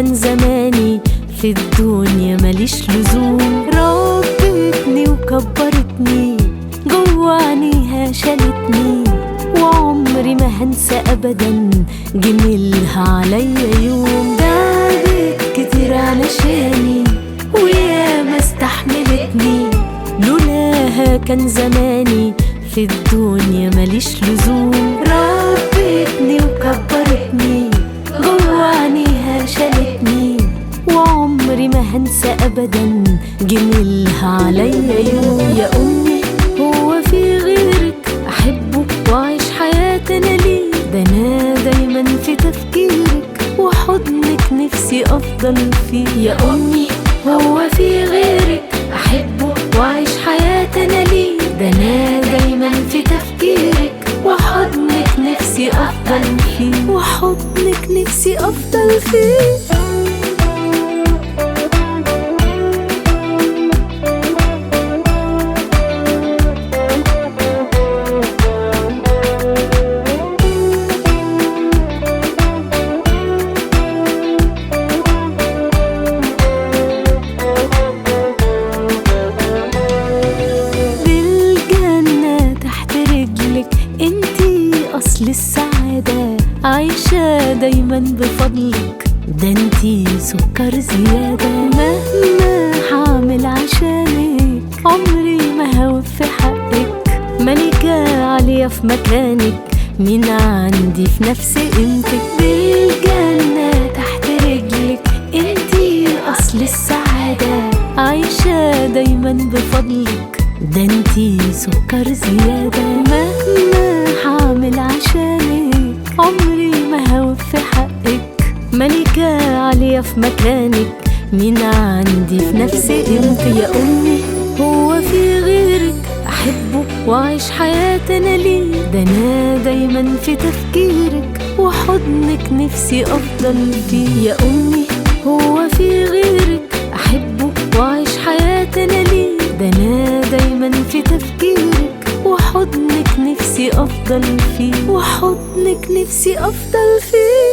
كان زماني في الدنيا ماليش لزوم ربتني وكبرتني جوا عينيها شالتني وعمري ما هنسى ابدا جميلها عليا يوم تعبت كتير علشاني ويا ما استحملتني لولاها كان زماني في الدنيا ماليش لزوم ربتني وكبرتني جوا عينيها شالتني وعمري ما هنسى ابدا جميلها عليا يوم يا امي هو في غيرك احبه واعيش حياتي انا ليه ده انا دايما في تفكيرك وحضنك نفسي افضل فيه يا امي هو في غيرك احبه واعيش حياتي انا ليه ده انا دايما في تفكيرك وحضنك نفسي افضل فيه وحضنك نفسي افضل فيه بالجنة تحت رجلك انتي أصل السعادة عايشة دايما بفضلك ده انتي سكر زيادة مهما هعمل عشانك عمري ما هوفي حقك ملكة عالية في مكانك مين عندي في نفس قيمتك بالجنة تحت رجلك انتي أصل السعادة عايشة دايما بفضلك ده انتي سكر زيادة مهما هعمل عشانك عمري ما هوفي حقك ملكة عالية في مكانك مين عندي في نفس قيمتي يا أمي هو في غيرك أحبه وأعيش حياتي أنا ليه ده أنا دايما في تفكيرك وحضنك نفسي أفضل فيه يا أمي هو في غيرك أحبه وأعيش حياتي أنا ليه ده أنا دايما في تفكيرك وحضنك نفسي أفضل فيه وحضنك نفسي أفضل فيه